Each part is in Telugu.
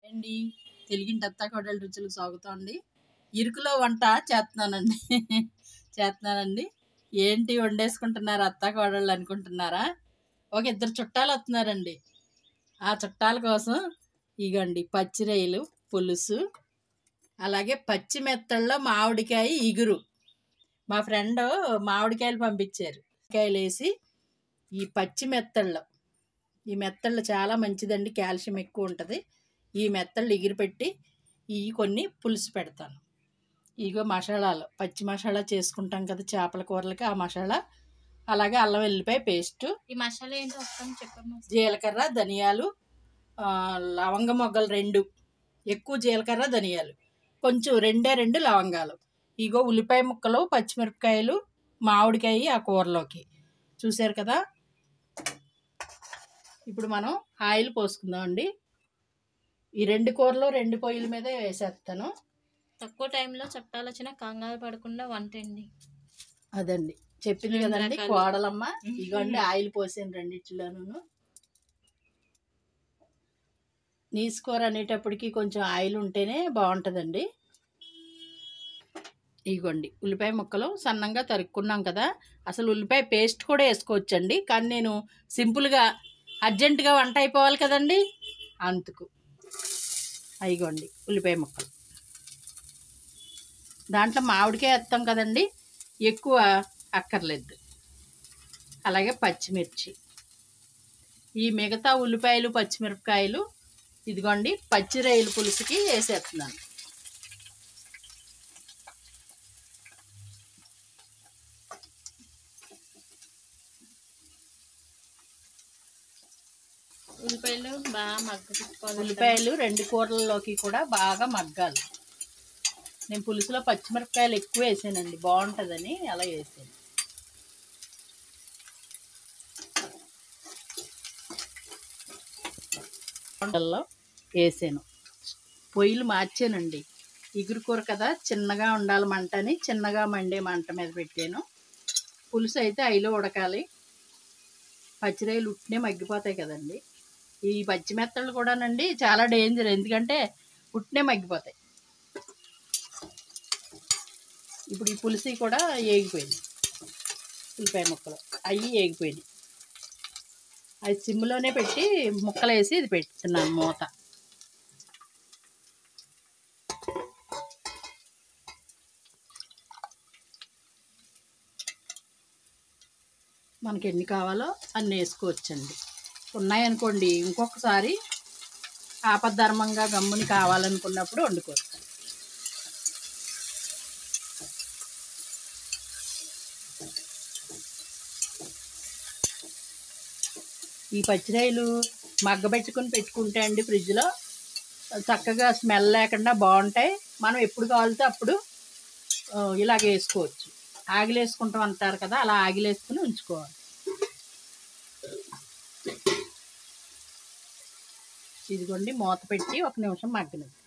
అండి తెలుగింటి అత్తా కోడల రుచులకు స్వాగతం అండి ఇరుకులో వంట చేస్తున్నానండి చేస్తున్నానండి ఏంటి వండేసుకుంటున్నారు అత్తా కోడళ్ళు అనుకుంటున్నారా ఒక ఇద్దరు చుట్టాలు వస్తున్నారండి ఆ చుట్టాల కోసం ఇగండి పచ్చిరొయ్యలు పులుసు అలాగే పచ్చి మెత్తల్లో మామిడికాయ ఇగురు మా ఫ్రెండ్ మామిడికాయలు పంపించారు కాయలు వేసి ఈ పచ్చి మెత్తళ్ళు ఈ మెత్తళ్ళు చాలా మంచిదండి కాల్షియం ఎక్కువ ఉంటుంది ఈ మెత్తళ్ళు ఎగిరి పెట్టి ఈ కొన్ని పులుసు పెడతాను ఇగో మసాలాలు పచ్చి మసాలా చేసుకుంటాం కదా చేపల కూరలకి ఆ మసాలా అలాగే అల్లం వెల్లిపాయ పేస్టు ఈ మసాలా ఏంటో వస్తాను చెప్పమ్మా జీలకర్ర ధనియాలు ఆ, లవంగ మొగ్గలు రెండు ఎక్కువ జీలకర్ర ధనియాలు కొంచెం రెండే రెండు లవంగాలు ఇగో ఉల్లిపాయ ముక్కలు పచ్చిమిరపకాయలు మామిడికాయ ఆ కూరలోకి చూశారు కదా ఇప్పుడు మనం ఆయిల్ పోసుకుందాం అండి ఈ రెండు కూరలు రెండు పొయ్యిల మీదే వేసేస్తాను తక్కువ టైంలో చుట్టాలు వచ్చినా కంగారు పడకుండా వంట అండి అదండి చెప్పింది రెండు కదండి రకాలు. కోడలమ్మ ఇగోండి ఆయిల్ పోసాను రెండిట్లోనూ నీసు కూర అనేటప్పటికి కొంచెం ఆయిల్ ఉంటేనే బాగుంటుందండి ఇగోండి ఉల్లిపాయ ముక్కలు సన్నంగా తరుక్కున్నాం కదా అసలు ఉల్లిపాయ పేస్ట్ కూడా వేసుకోవచ్చండి కానీ నేను సింపుల్గా అర్జెంటుగా వంట అయిపోవాలి కదండి అందుకు అయిగోండి ఉల్లిపాయ ముక్కలు దాంట్లో మామిడికాయ వేస్తాం కదండి ఎక్కువ అక్కర్లేదు అలాగే పచ్చిమిర్చి ఈ మిగతా ఉల్లిపాయలు పచ్చిమిరపకాయలు ఇదిగోండి పచ్చి రైలు పులుసుకి వేసేస్తున్నాను ఉల్లిపాయలు బాగా మగ్గ పెట్టుకోవాలి ఉల్లిపాయలు రెండు కూరల్లోకి కూడా బాగా మగ్గాలి నేను పులుసులో పచ్చిమిరపకాయలు ఎక్కువ వేసానండి బాగుంటుందని అలా వేసాను వంటల్లో వేసాను పొయ్యిలు మార్చానండి ఇగురు కూర కదా చిన్నగా ఉండాలి మంట అని చిన్నగా మండే మంట మీద పెట్టాను పులుసు అయితే ఐలో ఉడకాలి పచ్చిరాయలు ఉట్టినే మగ్గిపోతాయి కదండి ఈ పచ్చిమెత్తలు కూడానండి చాలా డేంజర్ ఎందుకంటే ఉట్టినే మగ్గిపోతాయి ఇప్పుడు ఈ పులుసు కూడా ఏగిపోయింది ఉల్లిపాయ ముక్కలు అవి ఏగిపోయినాయి అది సిమ్లోనే పెట్టి ముక్కలు వేసి ఇది పెట్టుతున్నాను మూత మనకి ఎన్ని కావాలో అన్ని వేసుకోవచ్చండి ఉన్నాయనుకోండి ఇంకొకసారి ఆపద్ధర్మంగా గమ్ముని కావాలనుకున్నప్పుడు వండుకోవచ్చు ఈ పచ్చిరాయలు మగ్గబెట్టుకుని పెట్టుకుంటే అండి ఫ్రిడ్జ్లో చక్కగా స్మెల్ లేకుండా బాగుంటాయి మనం ఎప్పుడు కావాలితే అప్పుడు ఆ, ఇలాగ వేసుకోవచ్చు ఆగిలేసుకుంటాం అంటారు కదా అలా ఆగిలేసుకుని ఉంచుకోవాలి ఇదిగోండి మూత పెట్టి ఒక నిమిషం మగ్గనిది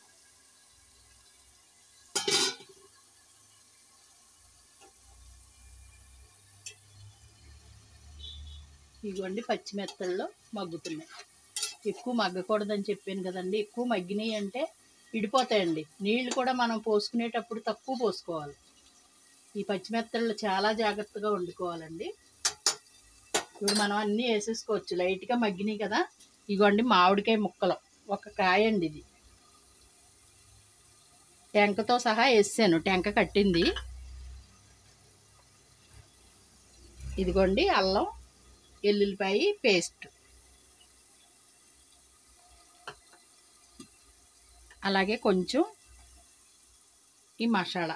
ఇదిగోండి పచ్చిమెత్తల్లో మగ్గుతున్నాయి ఎక్కువ మగ్గకూడదని చెప్పాను కదండి ఎక్కువ మగ్గినాయి అంటే విడిపోతాయండి నీళ్లు కూడా మనం పోసుకునేటప్పుడు తక్కువ పోసుకోవాలి ఈ పచ్చిమెత్తళ్ళు చాలా జాగ్రత్తగా వండుకోవాలండి ఇప్పుడు మనం అన్నీ వేసేసుకోవచ్చు లైట్గా మగ్గినాయి కదా ఇగోండి మామిడికాయ ముక్కలు ఒక కాయ అండి ఇది టెంకతో సహా వేసాను టెంక కట్టింది ఇదిగోండి అల్లం ఎల్లుల్లిపాయ పేస్ట్ అలాగే కొంచెం ఈ మసాలా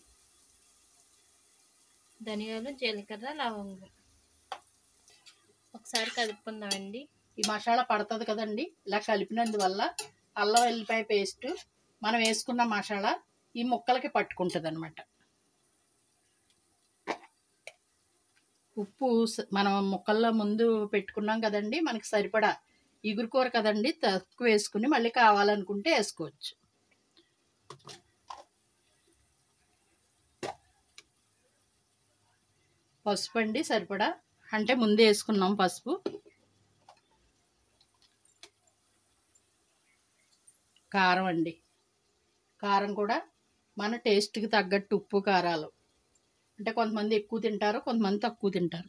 ధనియాలు జీలకర్ర లవంగం ఒకసారి కలుపుకుందామండి ఈ మసాలా పడుతుంది కదండి ఇలా కలిపినందువల్ల అల్లం వెల్లిపాయ పేస్ట్ మనం వేసుకున్న మసాలా ఈ ముక్కలకి పట్టుకుంటుంది అనమాట ఉప్పు స- మనం ముక్కల్లో ముందు పెట్టుకున్నాం కదండి మనకి సరిపడా ఇగురు కూర కదండి తక్కువ వేసుకుని మళ్ళీ కావాలనుకుంటే వేసుకోవచ్చు పసుపు అండి సరిపడా అంటే ముందే వేసుకున్నాం పసుపు కారం అండి కారం కూడా మన టేస్ట్కి తగ్గట్టు ఉప్పు కారాలు అంటే కొంతమంది ఎక్కువ తింటారు కొంతమంది తక్కువ తింటారు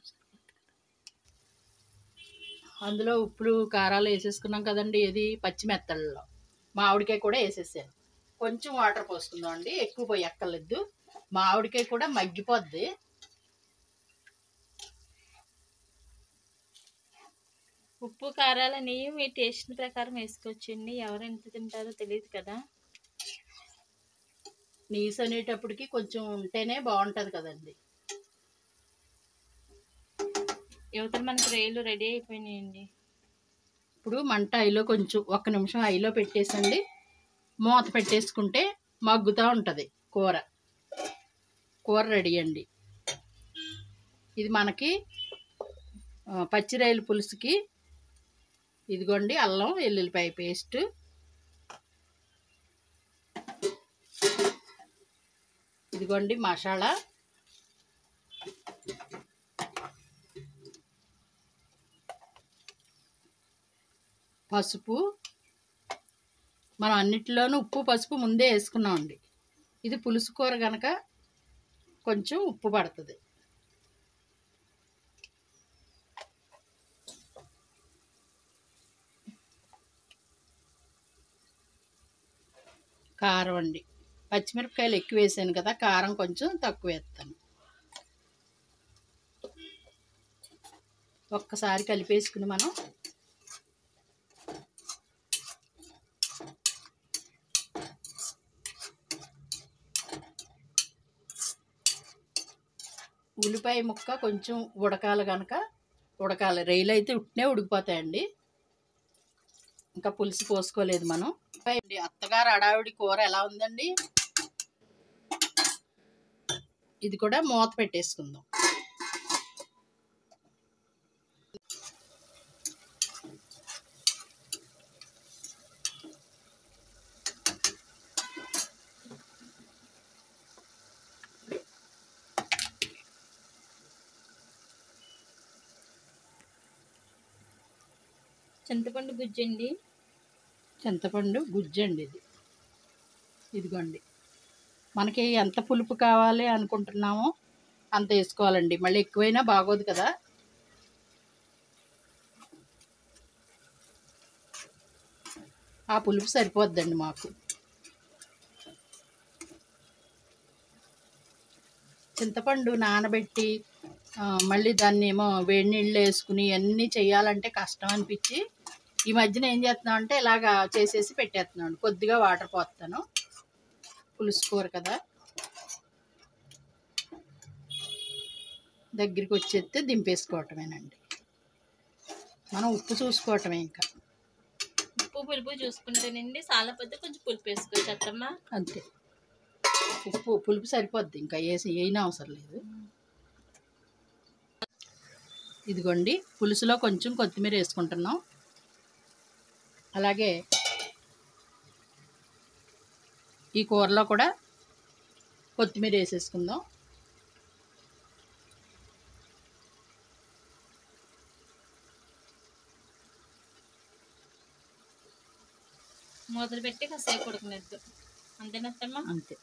అందులో ఉప్పులు కారాలు వేసేసుకున్నాం కదండి ఏది పచ్చిమెత్తల్లో మామిడికాయ కూడా వేసేసాను కొంచెం వాటర్ పోసుకుందాం అండి ఎక్కువ పోయి ఎక్కర్లేదు మామిడికాయ కూడా మగ్గిపోద్ది ఉప్పు కారాలని మీ టేస్ట్ ప్రకారం వేసుకోవచ్చండి ఎవరు ఎంత తింటారో తెలియదు కదా నీసు అనేటప్పటికి కొంచెం ఉంటేనే బాగుంటుంది కదండి యువతలు మనకి రైలు రెడీ అయిపోయినాయండి ఇప్పుడు మంట ఐలో కొంచెం ఒక్క నిమిషం ఐలో పెట్టేసండి మూత పెట్టేసుకుంటే మగ్గుతూ ఉంటుంది కూర కూర రెడీ అండి ఇది మనకి ఆ, పచ్చి రైలు పులుసుకి ఇదిగోండి అల్లం వెల్లుల్లిపాయ పేస్ట్ ఇదిగోండి మసాలా పసుపు మనం అన్నిటిలోనూ ఉప్పు పసుపు ముందే వేసుకున్నామండి ఇది పులుసు కూర కనుక కొంచెం ఉప్పు పడుతుంది కారం అండి పచ్చిమిరపకాయలు ఎక్కువ వేసాను కదా కారం కొంచెం తక్కువ వేస్తాను ఒక్కసారి కలిపేసుకుని మనం ఉల్లిపాయ ముక్క కొంచెం ఉడకాలి కనుక ఉడకాలి రైలు అయితే ఉట్నే ఉడికిపోతాయండి ఇంకా పులుసు పోసుకోలేదు మనం అండి అత్తగారు అడావిడి కూర ఎలా ఉందండి ఇది కూడా మూత పెట్టేసుకుందాం చింతపండు గుజ్జండి చింతపండు గుజ్జండి ఇది ఇదిగోండి మనకి ఎంత పులుపు కావాలి అనుకుంటున్నామో అంత వేసుకోవాలండి మళ్ళీ ఎక్కువైనా బాగోదు కదా ఆ పులుపు సరిపోద్దండి మాకు చింతపండు నానబెట్టి ఆ, మళ్ళీ దాన్ని ఏమో వేడి నీళ్ళు వేసుకుని అన్నీ చేయాలంటే కష్టం అనిపించి ఈ మధ్యన ఏం చేస్తున్నాం అంటే ఇలాగా చేసేసి పెట్టేస్తున్నాను కొద్దిగా వాటర్ పోస్తాను పులుసు కూర కదా దగ్గరికి వచ్చేస్తే దింపేసుకోవటమేనండి మనం ఉప్పు చూసుకోవటమే ఇంకా ఉప్పు పులుపు చూసుకుంటేనండి సాలపోతే కొంచెం పులుపు వేసుకోవచ్చు అత్తమ్మ అంతే ఉప్పు పులుపు సరిపోద్ది ఇంకా వేసి వేయన అవసరం లేదు ఇదిగోండి పులుసులో కొంచెం కొత్తిమీర వేసుకుంటున్నాం అలాగే ఈ కూరలో కూడా కొత్తిమీర వేసేసుకుందాం మూతలు పెట్టి కాసేపు ఉడకనిద్దు అంతేనా అత్తమ్మ అంతే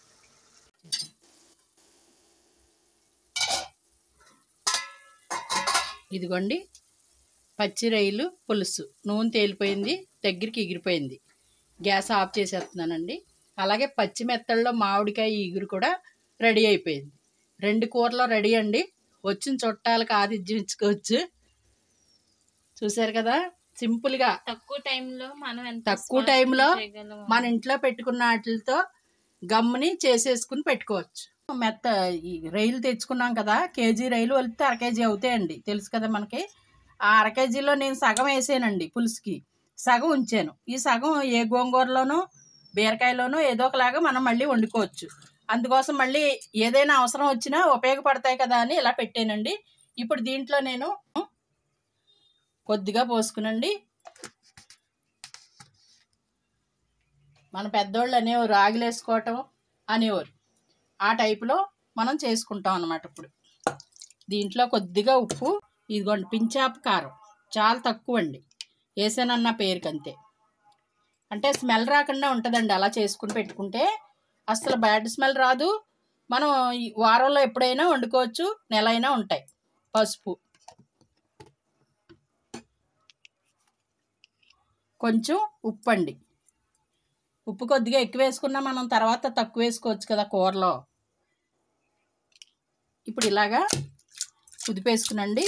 ఇదిగోండి పచ్చి రొయ్యలు పులుసు నూనె తేలిపోయింది దగ్గరికి ఎగిరిపోయింది గ్యాస్ ఆఫ్ చేసేస్తున్నానండి అలాగే పచ్చి మెత్తల్లో మామిడికాయ ఈగురు కూడా రెడీ అయిపోయింది రెండు కూరలు రెడీ అండి వచ్చిన చుట్టాలకు ఆతిథ్యం ఇచ్చుకోవచ్చు చూశారు కదా సింపుల్గా తక్కువ టైంలో మనం ఎంత తక్కువ fast టైంలో చేయగలమో. మన ఇంట్లో పెట్టుకున్న వాటితో గమ్ముని చేసేసుకుని పెట్టుకోవచ్చు మెత్త ఈ రైలు తెచ్చుకున్నాం కదా కేజీ రైలు వెళ్తే అర కేజీ అవుతాయండి తెలుసు కదా మనకి ఆ అర కేజీలో నేను సగం వేసానండి పులుసుకి సగం ఉంచాను ఈ సగం ఏ గోంగూరలోనో బీరకాయలోనో ఏదో ఒకలాగా మనం మళ్ళీ వండుకోవచ్చు అందుకోసం మళ్ళీ ఏదైనా అవసరం వచ్చినా ఉపయోగపడతాయి కదా అని ఇలా పెట్టానండి ఇప్పుడు దీంట్లో నేను కొద్దిగా పోసుకునండి మన పెద్దోళ్ళు అనేవారు రాగిలు వేసుకోవటం అనేవారు ఆ టైపులో మనం చేసుకుంటాం అన్నమాట ఇప్పుడు దీంట్లో కొద్దిగా ఉప్పు ఇదిగోండి పించాపు కారం చాలా తక్కువ అండి వేసానన్న పేరుకి అంతే అంటే స్మెల్ రాకుండా ఉంటుందండి అలా చేసుకుని పెట్టుకుంటే అసలు బ్యాడ్ స్మెల్ రాదు మనం ఈ వారంలో ఎప్పుడైనా వండుకోవచ్చు నెల అయినా ఉంటాయి పసుపు కొంచెం ఉప్పు అండి ఉప్పు కొద్దిగా ఎక్కువ వేసుకున్నా మనం తర్వాత తక్కువ వేసుకోవచ్చు కదా కూరలో ఇప్పుడు ఇలాగా కుదిపేసుకునండి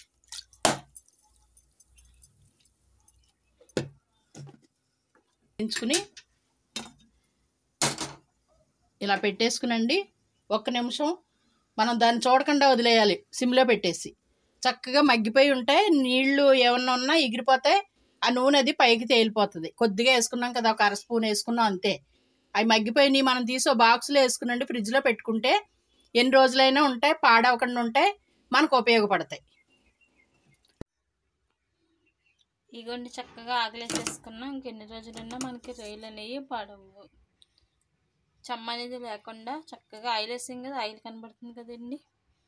ఎంచుకుని ఇలా పెట్టేసుకునండి ఒక్క నిమిషం మనం దాన్ని చూడకుండా వదిలేయాలి సిమ్లో పెట్టేసి చక్కగా మగ్గిపోయి ఉంటే నీళ్లు ఏమన్నా ఉన్నా ఎగిరిపోతే ఆ నూనె అది పైకి తేలిపోతుంది కొద్దిగా వేసుకున్నాం కదా ఒక అర స్పూన్ వేసుకున్నాం అంతే అవి మగ్గిపోయినాయి మనం తీసి బాక్స్లో వేసుకునండి ఫ్రిడ్జ్లో పెట్టుకుంటే ఎన్ని రోజులైనా ఉంటాయి పాడవకుండా ఉంటాయి మనకు ఉపయోగపడతాయి ఇగోండి చక్కగా ఆకలేసేసుకున్నాం ఇంకెన్ని రోజులున్నా మనకి రొయ్యలు అనేవి పడవు చెమ్మ అనేది లేకుండా చక్కగా ఆయిల్ వేసాం కదా ఆయిల్ కనబడుతుంది కదండి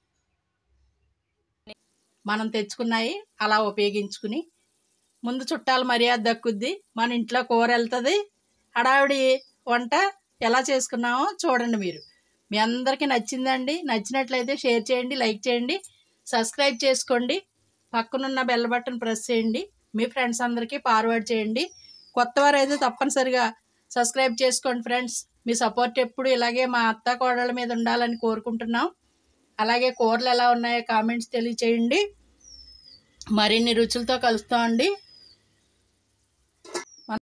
మనం తెచ్చుకున్నాయి అలా ఉపయోగించుకుని ముందు చుట్టాల మర్యాద దక్కుద్ది మన ఇంట్లో కూర వెళ్తుంది హడావిడి వంట ఎలా చేసుకున్నామో చూడండి మీరు మీ అందరికీ నచ్చిందండి నచ్చినట్లయితే షేర్ చేయండి లైక్ చేయండి సబ్స్క్రైబ్ చేసుకోండి పక్కనున్న బెల్ బటన్ ప్రెస్ చేయండి మీ ఫ్రెండ్స్ అందరికీ ఫార్వర్డ్ చేయండి కొత్త వారు అయితే తప్పనిసరిగా సబ్స్క్రైబ్ చేసుకోండి ఫ్రెండ్స్ మీ సపోర్ట్ ఎప్పుడు ఇలాగే మా అత్త కోడళ్ళ మీద ఉండాలని కోరుకుంటున్నాం అలాగే కూరలు ఎలా ఉన్నాయో కామెంట్స్ తెలియచేయండి మరిన్ని రుచులతో కలుస్తామండి